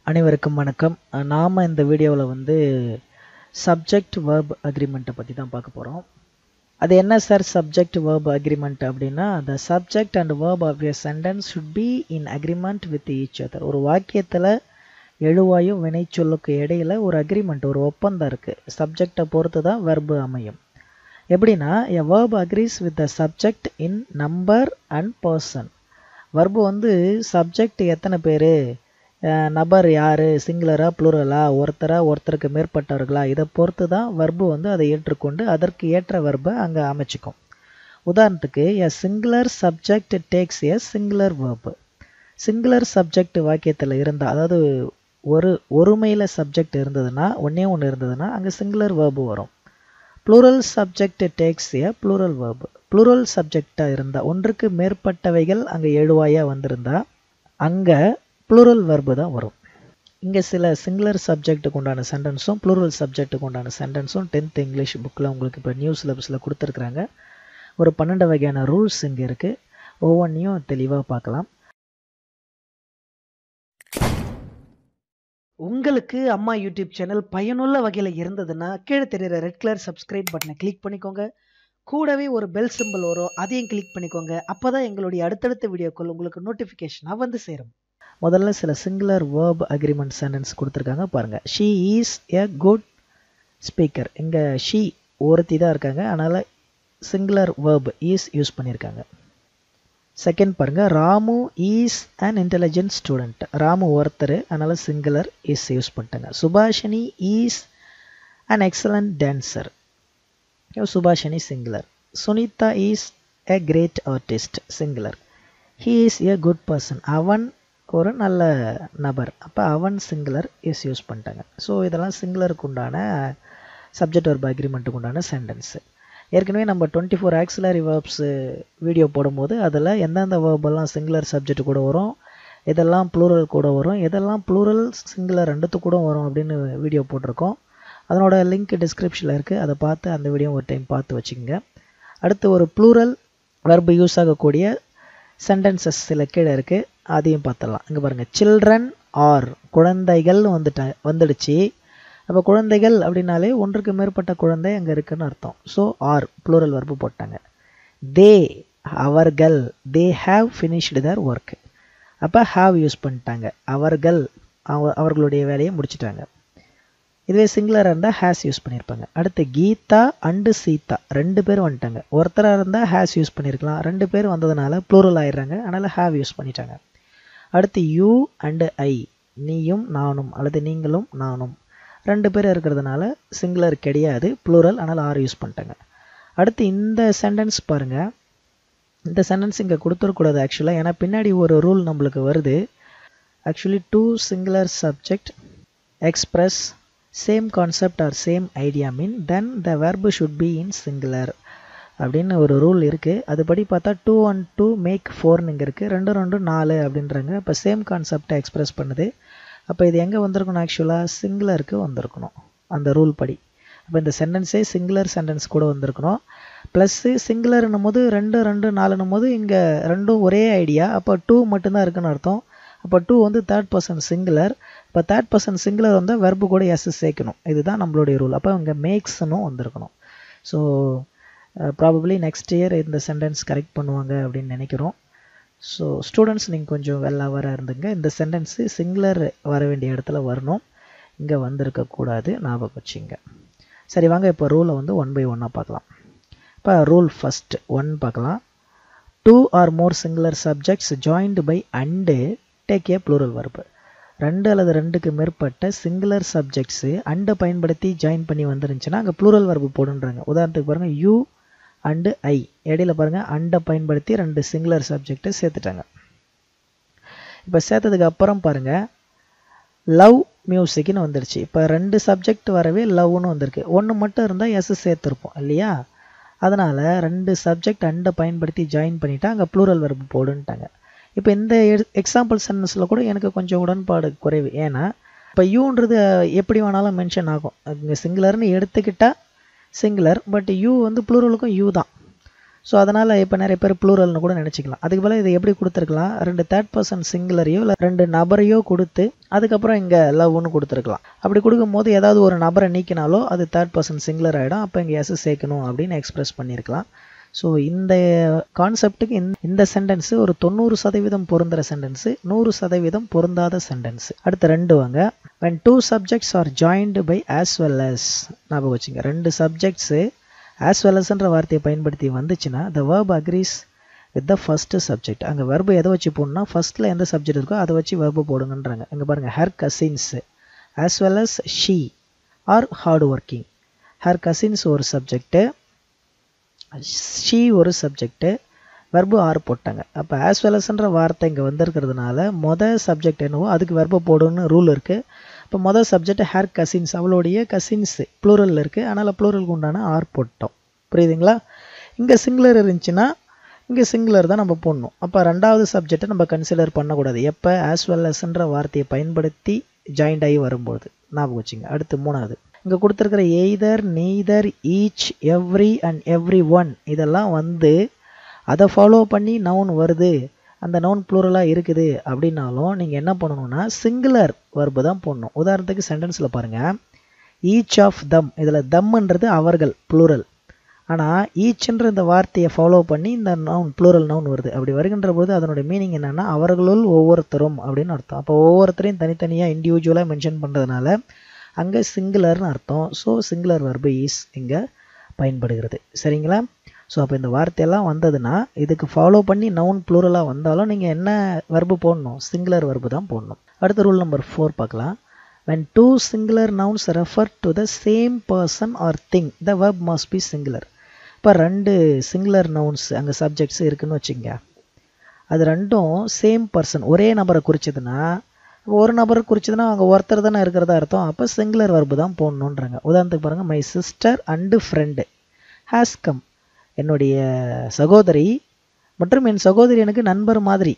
அனைவருக்கும் வணக்கம் நாம் இந்த வீடியோவில் வந்து சப்ஜெக்ட் வேர்ப் அக்ரிமெண்ட்டை பற்றி தான் பார்க்க போகிறோம் அது என்ன சார் சப்ஜெக்ட் வேர்ப் அக்ரிமெண்ட் அப்படின்னா the subject and verb of a sentence should be in agreement with each other ஒரு வாக்கியத்தில் எழுவாயும் வினைச்சொல்லுக்கு இடையில ஒரு அக்ரிமெண்ட் ஒரு ஒப்பந்தம் இருக்குது சப்ஜெக்டை பொறுத்து தான் வெர்பு அமையும் எப்படின்னா a verb agrees with the subject in number and person verb வந்து சப்ஜெக்ட் எத்தனை பேர் நபர் யார் சிங்குலரா ப்ளூரலா ஒருத்தரா ஒருத்தருக்கு மேற்பட்டவர்களா இதை பொறுத்து தான் வர்பு வந்து அதை ஏற்றுக்கொண்டு அதற்கு ஏற்ற வர்பை அங்கே அமைச்சிக்கும் உதாரணத்துக்கு a singular subject takes a singular verb singular subject வாக்கியத்தில் இருந்தால் அதாவது ஒரு ஒருமையில் சப்ஜெக்ட் இருந்ததுன்னா ஒன்றே ஒன்று இருந்ததுன்னா அங்கே சிங்குலர் வேர்பு வரும் plural subject takes a plural verb plural சப்ஜெக்டாக இருந்தால் ஒன்றுக்கு மேற்பட்டவைகள் அங்கே எழுவாயாக வந்திருந்தா அங்கே ப்ளூரல் வெர்பு தான் வரும் இங்கே சில சிங்குலர் சப்ஜெக்ட்டுக்கு உண்டான சென்டென்ஸும் ப்ளூரல் சப்ஜெக்ட்டுக்கு உண்டான சென்டென்ஸும் டென்த் இங்கிலீஷ் புக்கில் உங்களுக்கு இப்போ நியூ சிலபஸில் கொடுத்துருக்குறாங்க ஒரு பன்னெண்டு வகையான ரூல்ஸ் இங்கே இருக்குது ஒவ்வொன்றையும் தெளிவாக பார்க்கலாம் உங்களுக்கு அம்மா யூடியூப் சேனல் பயனுள்ள வகையில் இருந்ததுன்னா கீழே தெரியுற ரெட் கலர் சப்ஸ்கிரைப் பட்டனை கிளிக் பண்ணிக்கோங்க கூடவே ஒரு பெல் சிம்பிள் வரும் அதையும் கிளிக் பண்ணிக்கோங்க அப்போ தான் எங்களுடைய அடுத்தடுத்த வீடியோக்கள் உங்களுக்கு நோட்டிஃபிகேஷனாக வந்து சேரும் முதல்ல சில சிங்குலர் வேர்ப் அக்ரிமெண்ட் சென்டென்ஸ் கொடுத்துருக்காங்க பாருங்கள் she is a good speaker இங்கே ஷீ ஒருத்தி தான் இருக்காங்க அதனால் சிங்குலர் வேர்ப் ஈஸ் யூஸ் பண்ணியிருக்காங்க செகண்ட் பாருங்கள் Ramu is an intelligent student Ramu ஒருத்தர் அதனால் சிங்குலர் இஸ் யூஸ் பண்ணிட்டாங்க Subhashini is an excellent dancer Subhashini singular Sunitha is a great artist singular he is a good person அவன் ஒரு நல்ல நபர் அப்போ அவன் சிங்குலர் இஸ் யூஸ் பண்ணிட்டாங்க ஸோ இதெல்லாம் சிங்குலருக்கு உண்டான சப்ஜெக்ட் ஒரு அக்ரிமெண்ட்டுக்கு உண்டான சென்டென்ஸு ஏற்கனவே நம்ம twenty four auxiliary verbs video போடும்போது அதில் எந்தெந்த வேர்பெல்லாம் சிங்குலர் சப்ஜெக்ட் கூட வரும் இதெல்லாம் ப்ளூரல் கூட வரும் இதெல்லாம் ப்ளூரல் சிங்குலர் ரெண்டுத்து கூட வரும் அப்படின்னு வீடியோ போட்டிருக்கோம் அதனோட லிங்க் டிஸ்கிரிப்ஷனில் இருக்குது அதை பார்த்து அந்த வீடியோ ஒரு டைம் பார்த்து வச்சுக்கோங்க அடுத்து ஒரு ப்ளூரல் வெர்பு யூஸ் ஆகக்கூடிய சென்டென்சஸ் சில கீழே இருக்குது அதையும் பார்த்துடலாம் இங்கே பாருங்கள் சில்ட்ரன் ஆர் குழந்தைகள் வந்துட்ட வந்துடுச்சு அப்போ குழந்தைகள் அப்படின்னாலே ஒன்றுக்கு மேற்பட்ட குழந்தை அங்கே இருக்குன்னு அர்த்தம் ஸோ ஆர் ப்ளூரல் வர்பு போட்டாங்க தே அவர்கள் they have finished their work அப்போ ஹாவ் யூஸ் பண்ணிட்டாங்க அவர்கள் அவர்களுடைய வேலையை முடிச்சிட்டாங்க இதுவே சிங்குலராக இருந்தால் ஹேஸ் யூஸ் பண்ணியிருப்பாங்க அடுத்து கீதா அண்டு சீதா ரெண்டு பேர் வந்துட்டாங்க ஒருத்தராக இருந்தால் ஹேஸ் யூஸ் பண்ணியிருக்கலாம் ரெண்டு பேர் வந்ததுனால ப்ளூரல் ஆயிடுறாங்க அதனால் ஹாவ் யூஸ் பண்ணிட்டாங்க அடுத்து யூ அண்டு ஐ நீயும் நானும் அல்லது நீங்களும் நானும் ரெண்டு பேர் இருக்கிறதுனால சிங்குலர் கிடையாது ப்ளூரல் ஆனால் ஆர் யூஸ் பண்ணிட்டாங்க அடுத்து இந்த சென்டென்ஸ் பாருங்கள் இந்த சென்டென்ஸ் இங்கே கொடுத்துருக்கூடாது ஆக்சுவலாக ஏன்னா பின்னாடி ஒரு ரூல் நம்மளுக்கு வருது actually two singular subject express same concept or same idea mean then the verb should be in singular அப்படின்னு ஒரு ரூல் இருக்குது அதுபடி பார்த்தா டூ ஒன் டூ மேக் ஃபோர்னு இங்கே இருக்குது ரெண்டு ரெண்டு நாலு அப்படின்றாங்க இப்போ சேம் கான்செப்டை எக்ஸ்பிரஸ் பண்ணுது அப்போ இது எங்கே வந்திருக்கணும் ஆக்சுவலாக சிங்குலருக்கு வந்திருக்கணும் அந்த ரூல் படி அப்போ இந்த சென்டென்ஸே சிங்குலர் சென்டென்ஸ் கூட வந்திருக்கணும் ப்ளஸ்ஸு சிங்குலர்னும் போது ரெண்டு ரெண்டு நாலுன்னும் போது இங்கே ரெண்டும் ஒரே ஐடியா அப்போ டூ மட்டும்தான் இருக்குன்னு அர்த்தம் அப்போ டூ வந்து தேர்ட் பர்சன் சிங்குலர் இப்போ தேர்ட் பர்சன் சிங்குலர் வந்தால் வெர்பு கூட எஸ் சேர்க்கணும் இதுதான் நம்மளுடைய ரூல் அப்போ இங்கே மேக்ஸ்னும் வந்திருக்கணும் ஸோ ப்ராபப்ளி நெக்ஸ்ட் இயர் இந்த சென்டென்ஸ் கரெக்ட் பண்ணுவாங்க அப்படின்னு நினைக்கிறோம் ஸோ ஸ்டூடெண்ட்ஸ் நீங்கள் கொஞ்சம் வெல் அவராக இருந்துங்க இந்த சென்டென்ஸு சிங்குலர் வர வேண்டிய இடத்துல வரணும் இங்கே வந்திருக்கக்கூடாது ஞாபகம் வச்சுங்க சரி வாங்க இப்போ ரூலை வந்து ஒன் பை ஒன்னாக பார்க்கலாம் இப்போ ரூல் ஃபஸ்ட் ஒன் பார்க்கலாம் two or more singular subjects joined by and take a plural verb ரெண்டு அல்லது ரெண்டுக்கு மேற்பட்ட சிங்குலர் சப்ஜெக்ட்ஸு அண்டை பயன்படுத்தி ஜாயின் பண்ணி வந்துருந்துச்சுன்னா அங்கே ப்ளூரல் வர்பு போடுன்றாங்க உதாரணத்துக்கு பாருங்கள் யூ அண்டு ஐ இடையில பாருங்கள் அண்டை பயன்படுத்தி ரெண்டு சிங்குலர் சப்ஜெக்டை சேர்த்துட்டாங்க இப்போ சேர்த்ததுக்கு அப்புறம் பாருங்கள் லவ் மியூசிக்னு வந்துருச்சு இப்போ ரெண்டு சப்ஜெக்ட் வரவே லவ்னு வந்திருக்கு ஒன்று மட்டும் இருந்தால் எஸ் சேர்த்துருப்போம் இல்லையா அதனால் ரெண்டு சப்ஜெக்ட் அண்டை பயன்படுத்தி ஜாயின் பண்ணிட்டா அங்கே ப்ளூரல் வெர்பு போடுன்ட்டாங்க இப்போ இந்த எக்ஸாம்பிள் சென்டென்ஸில் கூட எனக்கு கொஞ்சம் உடன்பாடு குறைவு ஏன்னா இப்போ யூன்றது எப்படி வேணாலும் மென்ஷன் ஆகும் இங்கே சிங்குலர்னு எடுத்துக்கிட்டால் சிங்குலர் பட் யூ வந்து ப்ளூரலுக்கும் யூ தான் ஸோ அதனால் இப்போ நிறைய பேர் ப்ளூரல்னு கூட நினச்சிக்கலாம் அதுக்கு பதிலா இதை எப்படி கொடுத்துருக்கலாம் ரெண்டு தேர்ட் பர்சன் சிங்குலரையோ இல்லை ரெண்டு நபரையோ கொடுத்து அதுக்கப்புறம் இங்கே லவ்னு கொடுத்துருக்கலாம் அப்படி கொடுக்கும்போது ஏதாவது ஒரு நபரை நீக்கினாலோ அது தேர்ட் பர்சன் சிங்குலர் ஆகிடும் அப்போ இங்கே எஸ் சேர்க்கணும் அப்படின்னு எக்ஸ்பிரஸ் பண்ணியிருக்கலாம் ஸோ இந்த கான்செப்ட்டுக்கு இந்த இந்த சென்டென்ஸு ஒரு தொண்ணூறு சதவீதம் பொருந்துற சென்டென்ஸு நூறு சதவீதம் பொருந்தாத சென்டென்ஸ் அடுத்து ரெண்டு வாங்க when two subjects are joined by as well as ஞாபகம் வச்சுங்க ரெண்டு சப்ஜெக்ட்ஸு as well asன்ற வார்த்தையை பயன்படுத்தி வந்துச்சுன்னா the verb agrees with the first subject அங்கே verb எதை வச்சு போடணும்னா ஃபர்ஸ்ட்டில் எந்த சப்ஜெக்ட் இருக்கோ அதை வச்சு verb போடுங்கன்றாங்க இங்கே பாருங்கள் her cousins as well as she are hard working her cousins ஒரு சப்ஜெக்ட்டு ஷீ ஒரு சப்ஜெக்ட்டு வெர்பு ஆர் போட்டாங்க அப்போ ஆஸ் வெலஸ்ன்ற வார்த்தை இங்கே வந்திருக்கிறதுனால மொதல் சப்ஜெக்ட் என்னவோ அதுக்கு வெர்பு போடணும்னு ரூல் இருக்குது இப்போ மொதல் சப்ஜெக்ட் ஹேர் கசின்ஸ் அவளுடைய கசின்ஸு ப்ளூரல் இருக்குது அதனால் ப்ளூரலுக்கு உண்டான ஆர் போட்டோம் புரியுதுங்களா இங்கே சிங்குலர் இருந்துச்சுன்னா இங்கே சிங்குலர் தான் நம்ம போடணும் அப்போ ரெண்டாவது சப்ஜெக்டை நம்ம கன்சிடர் பண்ணக்கூடாது எப்போ ஆஸ் வெல்லஸ்ன்ற வார்த்தையை பயன்படுத்தி ஜாயிண்ட் ஆகி வரும்போது ஞாபகம் வச்சுங்க அடுத்து மூணாவது இங்கே கொடுத்துருக்கிற either neither each every and everyone இதெல்லாம் வந்து அதை ஃபாலோ பண்ணி நவுன் வருது அந்த நவுன் ப்ளூரலாக இருக்குது அப்படின்னாலும் நீங்கள் என்ன பண்ணணும்னா சிங்குலர் வர்பு தான் போடணும் உதாரணத்துக்கு சென்டென்ஸில் பாருங்கள் ஈச் ஆஃப் தம் இதில் தம்ன்றது அவர்கள் ப்ளூரல் ஆனால் ஈச்ன்ற இந்த வார்த்தையை ஃபாலோ பண்ணி இந்த நவுன் ப்ளூரல் நவுன் வருது அப்படி வருகின்ற போது அதனுடைய மீனிங் என்னென்னா அவர்களுள் ஒவ்வொருத்தரும் அப்படின்னு அர்த்தம் அப்போ ஒவ்வொருத்தரையும் தனித்தனியாக இண்டிவிஜுவலாக மென்ஷன் பண்ணுறதுனால அங்கே சிங்குலர்னு அர்த்தம் ஸோ சிங்குலர் வர்பு ஈஸ் இங்கே பயன்படுகிறது சரிங்களா ஸோ அப்போ இந்த வார்த்தையெல்லாம் வந்ததுன்னா இதுக்கு ஃபாலோ பண்ணி நவுன் ப்ளூரலாக வந்தாலும் நீங்கள் என்ன வர்பு போடணும் சிங்குலர் வர்பு தான் போடணும் அடுத்த ரூல் நம்பர் ஃபோர் பார்க்கலாம் when two singular nouns refer to the same person or thing the verb must be singular இப்போ ரெண்டு சிங்குலர் நவுன்ஸ் அங்கே சப்ஜெக்ட்ஸ் இருக்குன்னு வச்சுங்க அது ரெண்டும் சேம் பர்சன் ஒரே நபரை குறிச்சதுன்னா ஒரு நபரை குறிச்சதுன்னா அவங்க ஒருத்தர் தானே இருக்கிறதா அர்த்தம் அப்போ சிங்குலர் வர்பு தான் போடணுன்றாங்க உதாரணத்துக்கு பாருங்கள் my sister and friend has come என்னுடைய சகோதரி மற்றும் என் சகோதரி எனக்கு நண்பர் மாதிரி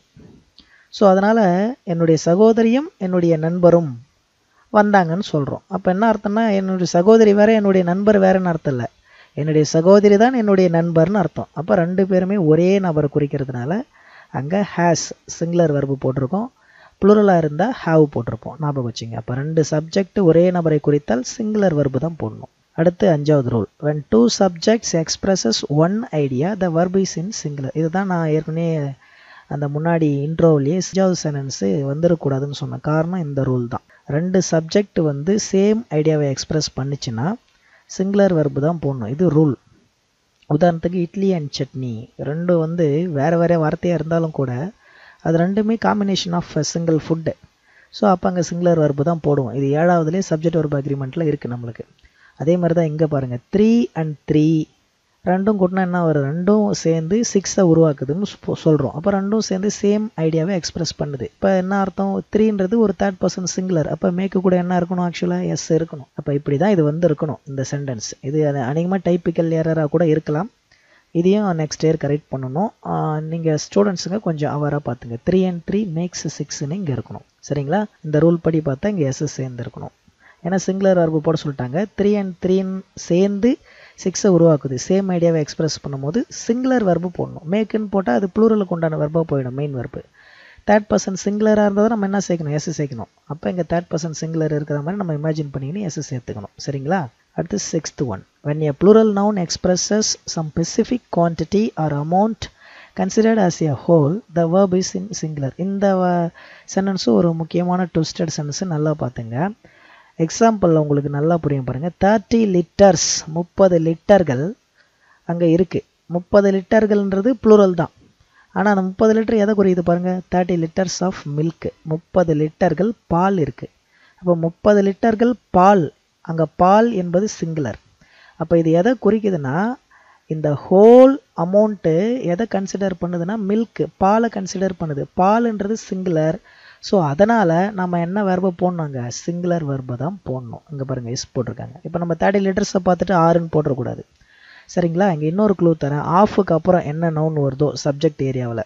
ஸோ அதனால் என்னுடைய சகோதரியும் என்னுடைய நண்பரும் வந்தாங்கன்னு சொல்கிறோம் அப்போ என்ன அர்த்தம்னா என்னுடைய சகோதரி வேற என்னுடைய நண்பர் வேறன்னு அர்த்தம் இல்லை என்னுடைய சகோதரி தான் என்னுடைய நண்பர்னு அர்த்தம் அப்போ ரெண்டு பேருமே ஒரே நபரை குறிக்கிறதுனால அங்கே ஹேஸ் சிங்குலர் வர்பு போட்டிருக்கோம் ப்ளூரலாக இருந்தால் ஹாவ் போட்டிருப்போம் ஞாபகம் வச்சுங்க அப்போ ரெண்டு சப்ஜெக்ட் ஒரே நபரை குறித்தால் சிங்குலர் வர்பு தான் போடணும் அடுத்து அஞ்சாவது rule when two subjects expresses one idea the verb is in singular இதுதான் நான் ஏற்கனவே அந்த முன்னாடி இன்ட்ரோவிலேயே அஞ்சாவது சென்டென்ஸு வந்துடக்கூடாதுன்னு சொன்ன காரணம் இந்த ரூல் தான் ரெண்டு சப்ஜெக்ட் வந்து சேம் ஐடியாவை எக்ஸ்பிரஸ் பண்ணுச்சுன்னா சிங்குலர் வர்பு தான் போடணும் இது ரூல் உதாரணத்துக்கு இட்லி அண்ட் சட்னி ரெண்டும் வந்து வேறு வேறு வார்த்தையாக இருந்தாலும் கூட அது ரெண்டுமே combination of single food so அப்போ அங்கே சிங்குலர் வர்பு தான் போடுவோம் இது ஏழாவதுலேயே சப்ஜெக்ட் வர்பு அக்ரிமெண்ட்டில் இருக்குது நம்மளுக்கு அதே மாதிரி தான் இங்கே பாருங்கள் த்ரீ அண்ட் த்ரீ ரெண்டும் கூட்டினா என்ன வரும் ரெண்டும் சேர்ந்து சிக்ஸை உருவாக்குதுன்னு சொல்கிறோம் அப்போ ரெண்டும் சேர்ந்து சேம் ஐடியாவை எக்ஸ்பிரஸ் பண்ணுது இப்போ என்ன அர்த்தம் த்ரீன்றது ஒரு தேர்ட் பர்சன் சிங்குலர் அப்போ மேக்கு கூட என்ன இருக்கணும் ஆக்சுவலாக எஸ் இருக்கணும் அப்போ இப்படி தான் இது வந்து இருக்கணும் இந்த சென்டென்ஸ் இது அநேகமாக டைப்பிக்கல் எரராக கூட இருக்கலாம் இதையும் நெக்ஸ்ட் இயர் கரெக்ட் பண்ணணும் நீங்கள் ஸ்டூடெண்ட்ஸுங்க கொஞ்சம் அவராக பார்த்துங்க த்ரீ அண்ட் த்ரீ மேக்ஸ் சிக்ஸ்னு இங்கே இருக்கணும் சரிங்களா இந்த ரூல் படி பார்த்தா இங்கே எஸ் சேர்ந்துருக்கணும் ஏன்னா சிங்குலர் வர்பு போட சொல்லிட்டாங்க த்ரீ அண்ட் த்ரீன்னு சேர்ந்து சிக்ஸை உருவாக்குது சேம் ஐடியாவை எக்ஸ்பிரஸ் பண்ணும்போது சிங்குலர் வர்பு போடணும் மேக்குன்னு போட்டால் அது ப்ளூரலுக்கு உண்டான வர்பாக போயிடும் மெயின் வர்பு தேர்ட் பர்சன் சிங்குலராக இருந்தால் நம்ம என்ன சேர்க்கணும் எஸ் சேர்க்கணும் அப்போ இங்கே தேர்ட் பர்சன் சிங்குலர் இருக்கிற மாதிரி நம்ம இமேஜின் பண்ணிக்கின்னு எஸ் சேர்த்துக்கணும் சரிங்களா அடுத்து sixth one when a plural noun expresses some specific quantity or amount considered as a whole the verb is in singular இந்த சென்டென்ஸும் ஒரு முக்கியமான ட்விஸ்டட் சென்டென்ஸு நல்லா பார்த்துங்க எக்ஸாம்பிள் உங்களுக்கு நல்லா புரியும் பாருங்கள் தேர்ட்டி லிட்டர்ஸ் முப்பது லிட்டர்கள் அங்கே இருக்குது முப்பது லிட்டர்கள்ன்றது ப்ளூரல் தான் ஆனால் அந்த முப்பது லிட்டர் எதை குறியுது பாருங்கள் தேர்ட்டி லிட்டர்ஸ் ஆஃப் மில்க் முப்பது லிட்டர்கள் பால் இருக்குது அப்போ முப்பது லிட்டர்கள் பால் அங்கே பால் என்பது சிங்குலர் அப்போ இது எதை குறிக்குதுன்னா இந்த ஹோல் அமௌண்ட்டு எதை கன்சிடர் பண்ணுதுன்னா மில்க் பாலை கன்சிடர் பண்ணுது பால்ன்றது சிங்குலர் ஸோ அதனால் நம்ம என்ன வெர்பை போடணுங்க சிங்குலர் வெர்பை தான் போடணும் இங்கே பாருங்கள் எஸ் போட்டிருக்காங்க இப்போ நம்ம தேர்ட்டி லிட்டர்ஸை பார்த்துட்டு ஆறுன்னு போட்டுறக்கூடாது சரிங்களா இங்கே இன்னொரு க்ளூ தரேன் ஆஃபுக்கு அப்புறம் என்ன நவுன் வருதோ சப்ஜெக்ட் ஏரியாவில்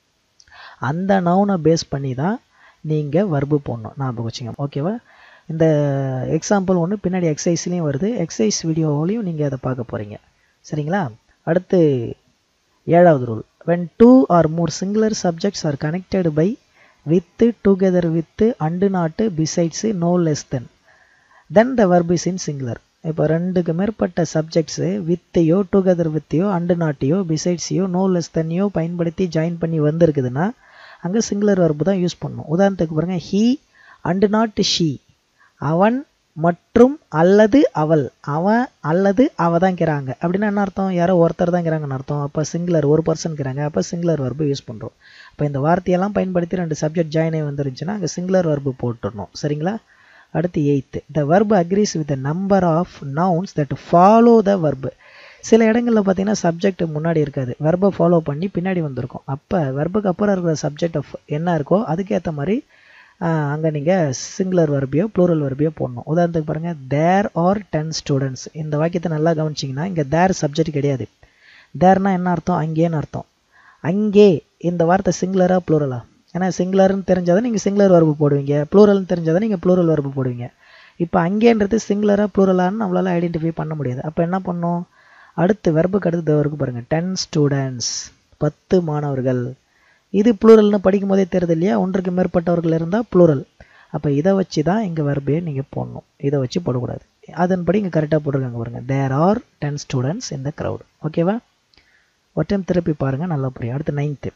அந்த நவுனை பேஸ் பண்ணி தான் நீங்கள் வர்பு போடணும் ஞாபகம் வச்சுங்க ஓகேவா இந்த எக்ஸாம்பிள் ஒன்று பின்னாடி எக்ஸசைஸ்லேயும் வருது எக்ஸசைஸ் வீடியோவிலையும் நீங்கள் அதை பார்க்க போகிறீங்க சரிங்களா அடுத்து ஏழாவது rule when two or more singular subjects are connected by with together with and not besides no less then then the verb is in singular இப்போ ரெண்டுக்கு மேற்பட்ட சப்ஜெக்ட்ஸு வித்தையோ டுகெதர் வித்தையோ அண்டு நாட்டையோ பிசைட்ஸையோ நோ லெஸ் தென்னையோ பயன்படுத்தி ஜாயின் பண்ணி வந்திருக்குதுன்னா அங்கே சிங்குலர் verb தான் யூஸ் பண்ணணும் உதாரணத்துக்கு பாருங்க ஹீ அண்டு நாட் ஷீ அவன் மற்றும் அல்லது அவள் அவன் அல்லது அவ தான் கிறாங்க அப்படின்னா என்ன அர்த்தம் யாரோ ஒருத்தர் தான் கிறாங்கன்னு அர்த்தம் அப்போ சிங்குலர் ஒரு பர்சன் கிறாங்க அப்போ சிங்குலர் verb யூஸ் பண்ணுறோம் அப்போ இந்த வார்த்தையெல்லாம் பயன்படுத்தி ரெண்டு சப்ஜெக்ட் ஜாயின் ஆகி வந்துருந்துச்சுன்னா அங்கே சிங்குலர் verb போட்டுடணும் சரிங்களா அடுத்து eighth the verb agrees with the number of nouns that follow the verb சில இடங்களில் பார்த்தீங்கன்னா சப்ஜெக்ட் முன்னாடி இருக்காது வெர்பை ஃபாலோ பண்ணி பின்னாடி வந்திருக்கும் அப்போ வெர்புக்கு அப்புறம் இருக்கிற சப்ஜெக்ட் என்ன இருக்கோ அதுக்கேற்ற மாதிரி அங்கே நீங்கள் சிங்குலர் வர்பியோ ப்ளூரல் வர்பியோ போடணும் உதாரணத்துக்கு பாருங்கள் தேர் ஆர் டென் ஸ்டூடெண்ட்ஸ் இந்த வாக்கியத்தை நல்லா கவனிச்சிங்கன்னா இங்கே தேர் சப்ஜெக்ட் கிடையாது தேர்னா என்ன அர்த்தம் அங்கேன்னு அர்த்தம் அங்கே இந்த வார்த்தை சிங்குலரா ப்ளூரலா ஏன்னா சிங்குலர்னு தெரிஞ்சாதான் நீங்கள் சிங்குலர் வரப்பு போடுவீங்க ப்ளூரல்னு தெரிஞ்சாதான் நீங்கள் ப்ளூரல் வரப்பு போடுவீங்க இப்போ அங்கேன்றது சிங்குலரா ப்ளூரலான்னு நம்மளால் ஐடென்டிஃபை பண்ண முடியாது அப்போ என்ன பண்ணணும் அடுத்து வெர்புக்கு அடுத்து வரைக்கும் பாருங்கள் டென் ஸ்டூடெண்ட்ஸ் பத்து மாணவர்கள் இது ப்ளூரல்னு படிக்கும் போதே தெரியுது இல்லையா ஒன்றுக்கு மேற்பட்டவர்கள் இருந்தால் ப்ளூரல் அப்போ இதை வச்சு தான் இங்கே வெர்பே நீங்கள் போடணும் இதை வச்சு போடக்கூடாது அதன்படி இங்கே கரெக்டாக போட்டிருக்காங்க பாருங்க தேர் ஆர் டென் ஸ்டூடெண்ட்ஸ் இந்த க்ரௌட் ஓகேவா ஒரு டைம் திருப்பி பாருங்கள் நல்லா புரியும் அடுத்து ninth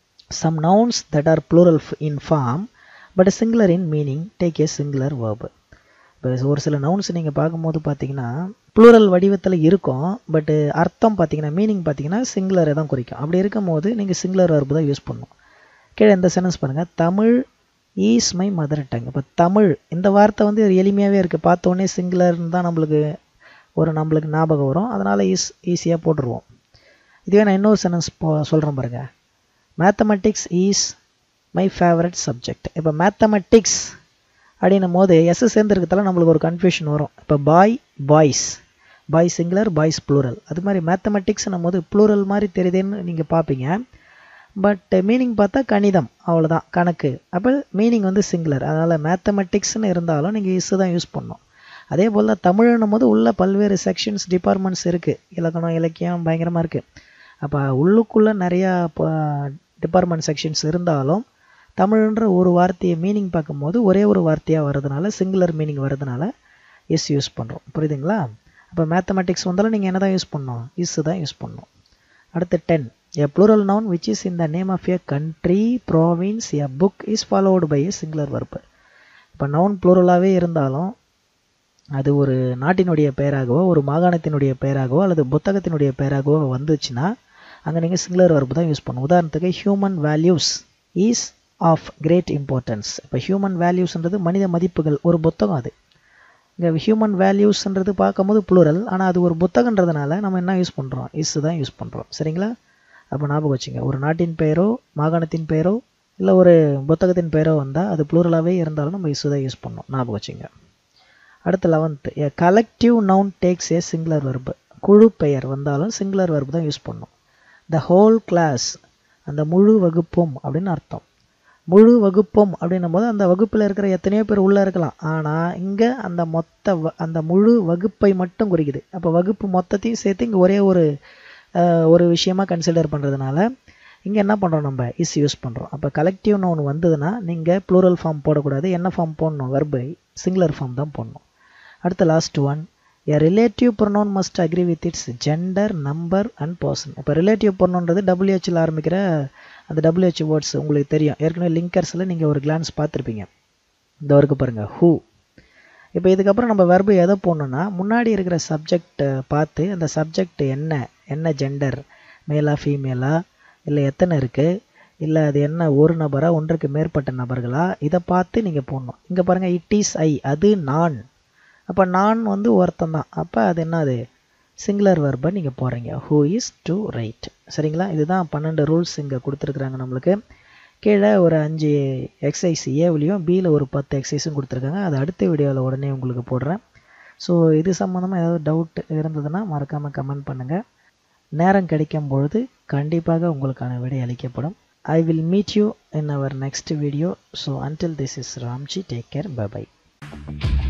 some nouns that are plural in form but singular in meaning take a singular verb இப்போ ஒரு சில நவுன்ஸ் நீங்கள் பார்க்கும்போது பார்த்தீங்கன்னா ப்ளூரல் வடிவத்தில் இருக்கும் பட்டு அர்த்தம் பார்த்தீங்கன்னா மீனிங் பார்த்தீங்கன்னா சிங்குலரை தான் குறிக்கும் அப்படி இருக்கும்போது நீங்கள் சிங்குலர் verb தான் யூஸ் பண்ணணும் கீழே இந்த சென்டென்ஸ் பாருங்கள் Tamil is my mother tongue இப்போ தமிழ் இந்த வார்த்தை வந்து எளிமையாகவே இருக்குது பார்த்தோன்னே சிங்குலர்னு தான் நம்மளுக்கு ஒரு நம்மளுக்கு ஞாபகம் வரும் அதனால் ஈஸ் ஈஸியாக போட்டுருவோம் இதுவே நான் இன்னொரு சென்டென்ஸ் போ சொல்கிறேன் பாருங்கள் mathematics is my favourite subject இப்போ மேத்தமெட்டிக்ஸ் அப்படின்னும் போது எஸ் சேர்ந்துருக்கதால நம்மளுக்கு ஒரு கன்ஃபியூஷன் வரும் இப்போ boy boys boy singular boys plural அது மாதிரி மேத்தமெட்டிக்ஸ்னும் போது ப்ளூரல் மாதிரி தெரியுதுன்னு நீங்கள் பார்ப்பீங்க பட் மீனிங் பார்த்தா கணிதம் அவ்வளோதான் கணக்கு அப்போ மீனிங் வந்து சிங்குலர் அதனால் மேத்தமெட்டிக்ஸ்னு இருந்தாலும் நீங்கள் இஸ் தான் யூஸ் பண்ணணும் அதே போல் தான் தமிழ்னும் போது உள்ள பல்வேறு செக்ஷன்ஸ் டிபார்ட்மெண்ட்ஸ் இருக்குது இலக்கணம் இலக்கியம் பயங்கரமாக இருக்குது அப்போ உள்ளுக்குள்ளே நிறையா டிபார்ட்மெண்ட் செக்ஷன்ஸ் இருந்தாலும் தமிழ்ன்ற ஒரு வார்த்தையை மீனிங் பார்க்கும்போது ஒரே ஒரு வார்த்தையாக வர்றதுனால சிங்குலர் மீனிங் வர்றதுனால எஸ் யூஸ் பண்ணுறோம் புரியுதுங்களா அப்போ மேத்தமெட்டிக்ஸ் வந்தாலும் நீங்கள் என்ன தான் யூஸ் பண்ணணும் இஸ் தான் யூஸ் பண்ணணும் அடுத்து ten a plural noun which is in the name of a country province a book is followed by a singular verb இப்போ நவுன் ப்ளூரலாகவே இருந்தாலும் அது ஒரு நாட்டினுடைய பெயராகவோ ஒரு மாகாணத்தினுடைய பெயராகவோ அல்லது புத்தகத்தினுடைய பெயராகவோ வந்துச்சுன்னா அங்கே நீங்கள் சிங்குலர் வர்ப்பு தான் யூஸ் பண்ணணும் உதாரணத்துக்கு human values is of great importance இப்போ ஹியூமன் வேல்யூஸ்ன்றது மனித மதிப்புகள் ஒரு புத்தகம் அது இங்கே ஹியூமன் வேல்யூஸ்ன்றது பார்க்கும்போது ப்ளூரல் ஆனால் அது ஒரு புத்தகன்றதுனால நம்ம என்ன யூஸ் பண்ணுறோம் இஸ் தான் யூஸ் பண்ணுறோம் சரிங்களா அப்போ ஞாபகம் வச்சுங்க ஒரு நாட்டின் பெயரோ மாகாணத்தின் பெயரோ இல்லை ஒரு புத்தகத்தின் பெயரோ வந்தால் அது ப்ளூரலாகவே இருந்தாலும் நம்ம இஸ் தான் யூஸ் பண்ணோம் ஞாபகம் வச்சுங்க அடுத்து eleventh a collective noun takes a singular verb குழு பெயர் வந்தாலும் சிங்குலர் வெர்பு தான் யூஸ் பண்ணணும் த ஹோல் கிளாஸ் அந்த முழு வகுப்பும் அப்படின்னு அர்த்தம் முழு வகுப்பும் அப்படின்னும் போது அந்த வகுப்பில் இருக்கிற எத்தனையோ பேர் உள்ளே இருக்கலாம் ஆனால் இங்கே அந்த மொத்த வ அந்த முழு வகுப்பை மட்டும் குறிக்குது அப்போ வகுப்பு மொத்தத்தையும் சேர்த்து இங்கே ஒரே ஒரு ஒரு விஷயமா கன்சிடர் பண்ணுறதுனால இங்கே என்ன பண்ணுறோம் நம்ம இஸ் யூஸ் பண்ணுறோம் அப்போ கலெக்டிவ் நவுன் வந்ததுன்னா நீங்கள் ப்ளூரல் ஃபார்ம் போடக்கூடாது என்ன ஃபார்ம் போடணும் வெர்பை சிங்குலர் ஃபார்ம் தான் போடணும் அடுத்த last one a relative pronoun must agree with its gender number and person இப்போ ரிலேட்டிவ் ப்ரொனவுன்றது டபிள்யூஹெச்சில் ஆரம்பிக்கிற அந்த டபிள்யூஹெச் வேர்ட்ஸ் உங்களுக்கு தெரியும் ஏற்கனவே லிங்கர்ஸில் நீங்கள் ஒரு கிளான்ஸ் பார்த்துருப்பீங்க இந்த வரைக்கு பாருங்கள் ஹூ இப்போ இதுக்கப்புறம் நம்ம வெர்பு எதை போடணுன்னா முன்னாடி இருக்கிற சப்ஜெக்ட் பார்த்து அந்த சப்ஜெக்ட் என்ன என்ன ஜெண்டர் மேலா ஃபீமேலா இல்லை எத்தனை இருக்குது இல்லை அது என்ன ஒரு நபரா ஒன்றுக்கு மேற்பட்ட நபர்களா இதை பார்த்து நீங்கள் போடணும் இங்கே பாருங்கள் இட் இஸ் ஐ அது நான் அப்போ நான் வந்து ஒருத்தன் தான் அப்போ அது என்ன அது சிங்குலர் வெர்பை நீங்கள் போடுறீங்க ஹூ இஸ் டு ரைட் சரிங்களா இதுதான் பன்னெண்டு ரூல்ஸ் இங்கே கொடுத்துருக்குறாங்க நம்மளுக்கு கீழே ஒரு அஞ்சு எக்ஸசைஸ் ஏவிலையும் பியில் ஒரு பத்து எக்ஸசைஸும் கொடுத்துருக்காங்க அது அடுத்த வீடியோவில் உடனே உங்களுக்கு போடுறேன் ஸோ இது சம்மந்தமாக ஏதாவது டவுட் இருந்ததுன்னா மறக்காமல் கமெண்ட் பண்ணுங்கள் நேரம் கிடைக்கும் பொழுது கண்டிப்பாக உங்களுக்கான விடை அளிக்கப்படும் I will meet you in our next video so until this is Ramji take care by